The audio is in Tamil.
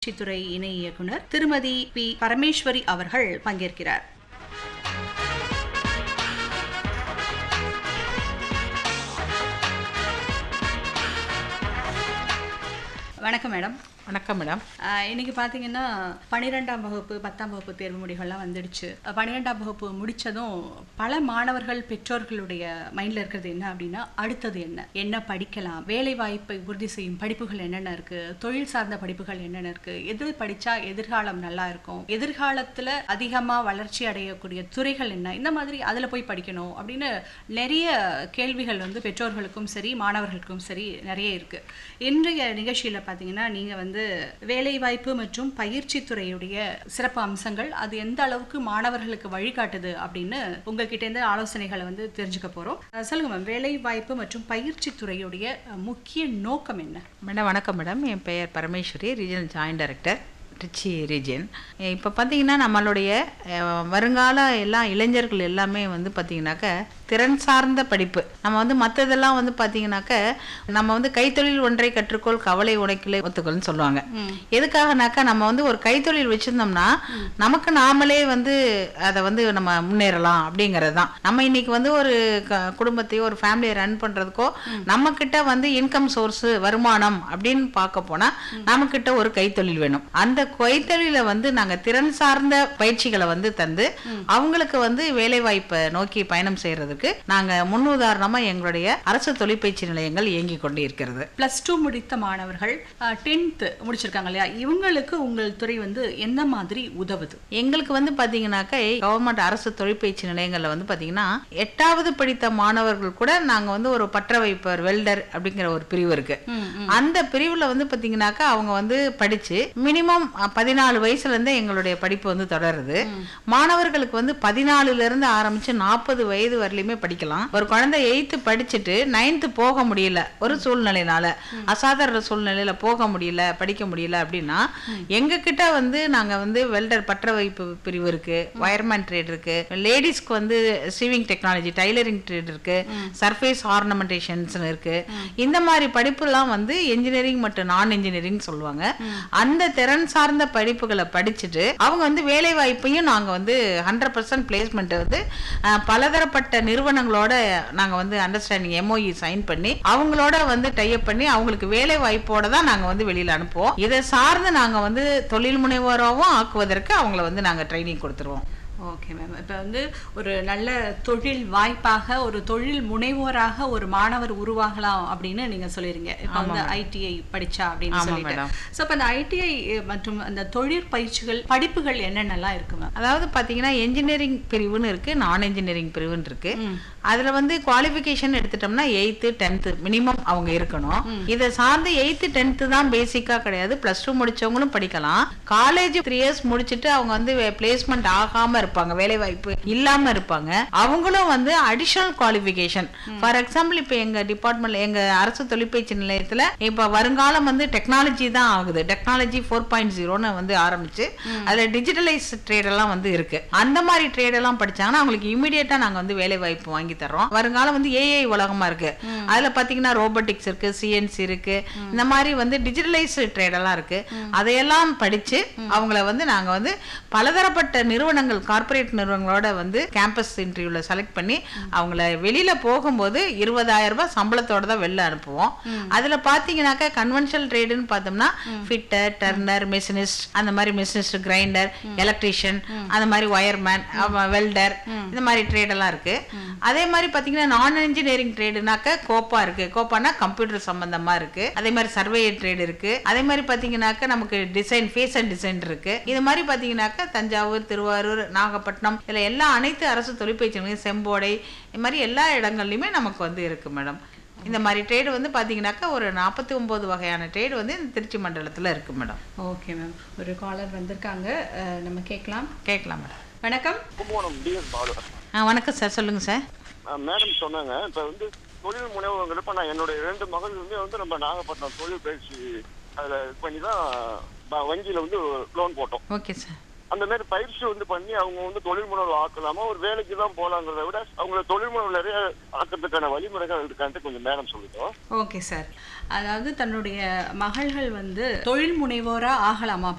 துறை இணை இயக்குனர் திருமதி பி பரமேஸ்வரி அவர்கள் பங்கேற்கிறார் வணக்கம் மேடம் வணக்கம் மேடம் ஆஹ் இன்னைக்கு பார்த்தீங்கன்னா பன்னிரெண்டாம் வகுப்பு பத்தாம் வகுப்பு தேர்வு முடிவுகள்லாம் வந்துடுச்சு அஹ் பன்னிரெண்டாம் வகுப்பு முடிச்சதும் பல மாணவர்கள் பெற்றோர்களுடைய மைண்டில் இருக்கிறது என்ன அப்படின்னா அடுத்தது என்ன என்ன படிக்கலாம் வேலை வாய்ப்பை உறுதி செய்யும் படிப்புகள் என்னென்ன இருக்கு தொழில் சார்ந்த படிப்புகள் என்னென்ன இருக்கு எது படிச்சா எதிர்காலம் நல்லா இருக்கும் எதிர்காலத்துல அதிகமா வளர்ச்சி அடையக்கூடிய துறைகள் என்ன இந்த மாதிரி அதுல போய் படிக்கணும் அப்படின்னு நிறைய கேள்விகள் வந்து பெற்றோர்களுக்கும் சரி மாணவர்களுக்கும் சரி நிறைய இருக்கு இன்றைய நிகழ்ச்சியில பாத்தீங்கன்னா நீங்க வந்து வேலை வாய்ப்பு மற்றும் பயிற்சி துறையுடைய சிறப்பு அம்சங்கள் அது எந்த அளவுக்கு மாணவர்களுக்கு வழிகாட்டுது அப்படின்னு உங்ககிட்ட இருந்து ஆலோசனைகளை வந்து தெரிஞ்சுக்க போறோம் அஹ் சொல்லுங்க மேம் வேலை வாய்ப்பு மற்றும் பயிற்சி துறையுடைய அஹ், முக்கிய நோக்கம் என்ன மேடம் வணக்கம் மேடம் என் பெயர் Parameswari regional joint director Tiruchi region இப்போ பார்த்தீங்கன்னா நம்மளுடைய அஹ், வருங்கால எல்லா இளைஞர்கள் எல்லாமே வந்து பார்த்தீங்கன்னாக்க திறன் சார்ந்த படிப்பு நம்ம வந்து மற்றதெல்லாம் வந்து பார்த்தீங்கன்னாக்க நம்ம வந்து கைத்தொழில் ஒன்றை கற்றுக்கொள் கவலை உடைக்கலை ஒத்துக்கொள்னு சொல்லுவாங்க எதுக்காகனாக்கா நம்ம வந்து ஒரு கைத்தொழில் வச்சிருந்தோம்னா நமக்கு நாமளே வந்து அதை வந்து நம்ம முன்னேறலாம் அப்படிங்கிறது தான் நம்ம இன்னைக்கு வந்து ஒரு க- குடும்பத்தையோ ஒரு ஃபேமிலியை ரன் பண்றதுக்கோ நம்ம கிட்ட வந்து இன்கம் சோர்ஸ் வருமானம் அப்படின்னு பார்க்க போனா நம்ம கிட்ட ஒரு கைத்தொழில் வேணும் அந்த கைத்தொழிலை வந்து நாங்க திறன் சார்ந்த பயிற்சிகளை வந்து தந்து அவங்களுக்கு வந்து வேலை வாய்ப்பை நோக்கி பயணம் செய்யறதுக்கு நாங்க முன்னுதாரணமா எங்களுடைய அரசு தொழிற்பயிற்சி நிலையங்கள் இயங்கி கொண்டு இருக்கிறது பிளஸ் டூ முடித்த மாணவர்கள் டென்த்து முடிச்சிருக்காங்க இல்லையா இவங்களுக்கு உங்கள் துறை வந்து எந்த மாதிரி உதவுது எங்களுக்கு வந்து பாத்தீங்கன்னாக்கா கவர்மெண்ட் அரசு தொழிற்பயிற்சி நிலையங்கள்ல வந்து பாத்தீங்கன்னா எட்டாவது படித்த மாணவர்கள் கூட நாங்க வந்து ஒரு பற்ற வைப்பர் வெல்டர் அப்படிங்கிற ஒரு பிரிவு இருக்கு அந்த பிரிவுல வந்து பாத்தீங்கன்னாக்கா அவங்க வந்து படிச்சு மினிமம் பதினாலு வயசுல இருந்தே எங்களுடைய படிப்பு வந்து தொடருது மாணவர்களுக்கு வந்து பதினாலுல இருந்து ஆரம்பிச்சு நாற்பது வயது வரலையுமே படிக்கலாம் ஒரு குழந்தை எயித்து படிச்சுட்டு நைன்த்து போக முடியல ஒரு சூழ்நிலையினால அசாதாரண சூழ்நிலையில போக முடியல படிக்க முடியல அப்படின்னா எங்க கிட்ட வந்து நாங்க வந்து வெல்டர் பற்ற வைப்பு பிரிவு இருக்கு வயர்மேன் ட்ரேட் இருக்கு லேடிஸ்க்கு வந்து சிவிங் டெக்னாலஜி டைலரிங் ட்ரேட் இருக்கு சர்ஃபேஸ் ஆர்னமெண்டேஷன்ஸ் இருக்கு இந்த மாதிரி படிப்புலாம் வந்து இன்ஜினியரிங் மற்றும் நான் இன்ஜினியரிங் சொல்லுவாங்க அந்த திறன் சார்ந்த படிப்புகளை படிச்சுட்டு அவங்க வந்து வேலை வாய்ப்பையும் நாங்க வந்து ஹண்ட்ரட் பர்சன்ட் பிளேஸ்மெண்ட் வந்து அஹ், பலதரப்பட்ட நிறுவனங்களோட நாங்க வந்து அண்டர்ஸ்டாண்டிங் எம்ஓஇ சைன் பண்ணி அவங்களோட வந்து டைப் பண்ணி அவங்களுக்கு வேலை வாய்ப்போட தான் நாங்க வந்து வெளியில அனுப்புவோம் இதை சார்ந்து நாங்க வந்து தொழில் முனைவோராகவும் ஆக்குவதற்கு அவங்கள வந்து நாங்க ட்ரைனிங் கொடுத்துருவோம் ஓகே மேம் இப்போ வந்து ஒரு நல்ல தொழில் வாய்ப்பாக ஒரு தொழில் முனைவோராக ஒரு மாணவர் உருவாகலாம் அப்படின்னு நீங்க சொல்லிருங்க இப்போ வந்து ஐடிஐ படிச்சா அப்படின்னு ஆமா, சொல்லிட்டு madam. ஸோ இப்போ அந்த ஐடிஐ மற்றும் அந்த தொழிற்பயிற்சிகள் படிப்புகள் என்னென்னலாம் இருக்கு மேம் அதாவது பாத்தீங்கன்னா என்ஜினியரிங் பிரிவுன்னு இருக்கு நான் என்ஜினியரிங் பிரிவுன்னு இருக்கு அதுல வந்து குவாலிஃபிகேஷன் எடுத்துட்டோம்னா எயித்து டென்த்து மினிமம் அவங்க இருக்கணும் இதை சார்ந்து எயித்து டென்த்து தான் பேசிக்கா கிடையாது பிளஸ் டூ முடிச்சவங்களும் படிக்கலாம் காலேஜ் த்ரீ இயர்ஸ் முடிச்சுட்டு அவங்க வந்து பிளேஸ்மெண்ட் ஆகாம இருப்பாங்க வேலை வாய்ப்பு இல்லாம இருப்பாங்க அவங்களும் வந்து அடிஷனல் குவாலிஃபிகேஷன் ஃபார் எக்ஸாம்பிள் இப்ப எங்க டிபார்ட்மெண்ட்ல எங்க அரசு தொழிற்பயிற்சி நிலையத்துல இப்ப வருங்காலம் வந்து டெக்னாலஜி தான் ஆகுது டெக்னாலஜி ஃபோர் பாயிண்ட் ஜீரோன்னு வந்து ஆரம்பிச்சு அதுல டிஜிட்டலைஸ் ட்ரேட் எல்லாம் வந்து இருக்கு அந்த மாதிரி ட்ரேட் எல்லாம் படிச்சாங்கன்னா அவங்களுக்கு இமீடியட்டா நாங்க வந்து வேலை வாய்ப்பு வாங்கி தர்றோம் வருங்காலம் வந்து ஏஐ உலகமா இருக்கு அதுல பாத்தீங்கன்னா ரோபோட்டிக்ஸ் இருக்கு சிஎன்சி இருக்கு இந்த மாதிரி வந்து டிஜிட்டலைஸ் ட்ரேட் எல்லாம் இருக்கு அதையெல்லாம் படிச்சு அவங்கள வந்து நாங்க வந்து பலதரப்பட்ட நிறுவனங்கள் கார்ப்பரேட் நிறுவனங்களோட வந்து கேம்பஸ் இன்டர்வியூல செலக்ட் பண்ணி அவங்கள வெளியில போகும்போது இருபதாயிரம் ரூபாய் சம்பளத்தோட தான் வெளில அனுப்புவோம் அதுல பாத்தீங்கன்னாக்கா கன்வென்ஷனல் ட்ரேடுன்னு பார்த்தோம்னா ஃபிட்டர் டர்னர் மெஷினிஸ்ட் அந்த மாதிரி மெஷினிஸ்ட் கிரைண்டர் எலக்ட்ரீஷியன் அந்த மாதிரி ஒயர்மேன் வெல்டர் இந்த மாதிரி ட்ரேட் எல்லாம் இருக்கு அதே மாதிரி பாத்தீங்கன்னா நான் இன்ஜினியரிங் ட்ரேடுனாக்க கோப்பா இருக்கு கோப்பானா கம்ப்யூட்டர் சம்பந்தமா இருக்கு அதே மாதிரி சர்வே ட்ரேட் இருக்கு அதே மாதிரி பாத்தீங்கன்னாக்க நமக்கு டிசைன் ஃபேஸ் அண்ட் டிசைன் இருக்கு இது மாதிரி பாத்தீங்கன்னாக்க தஞ்சாவூர் திருவாரூர் நாகப்பட்டினம் இதுல எல்லா அனைத்து அரசு தொழிற்பயிற்சி நிலையம், செம்போடை இது மாதிரி எல்லா இடங்கள்லயுமே நமக்கு வந்து இருக்கு மேடம் இந்த மாதிரி ட்ரேடு வந்து பாத்தீங்கன்னாக்கா ஒரு நாற்பத்தி ஒன்பது வகையான ட்ரேடு வந்து இந்த திருச்சி மண்டலத்துல இருக்கு மேடம் ஓகே மேம் ஒரு காலர் வந்திருக்காங்க அஹ், நம்ம கேட்கலாம் கேட்கலாம் மேடம் வணக்கம் கும்பகோணம் டிஎஸ் பாலு ஆ வணக்கம் சார் சொல்லுங்க சார் மேடம் சொன்னாங்க இப்போ வந்து தொழில் முனைவோங்கிற இப்போ நான் என்னுடைய ரெண்டு மகளுமே வந்து நம்ம நாகப்பட்டினம் தொழில் பயிற்சி அதில் இது பண்ணி தான் வங்கியில் வந்து லோன் போட்டோம் ஓகே சார் அந்த மாதிரி பயிற்சி வந்து பண்ணி அவங்க வந்து தொழில் முனைவர் ஆக்கலாமா ஒரு வேலைக்கு தான் போலாங்கிறத விட அவங்கள தொழில் முனைவர் நிறைய ஆக்கிறதுக்கான வழிமுறைகள் இருக்கான்ட்டு கொஞ்சம் மேடம் சொல்லிட்டோம் ஓகே சார் அதாவது தன்னுடைய மகள்கள் வந்து தொழில் முனைவோரா ஆகலாமா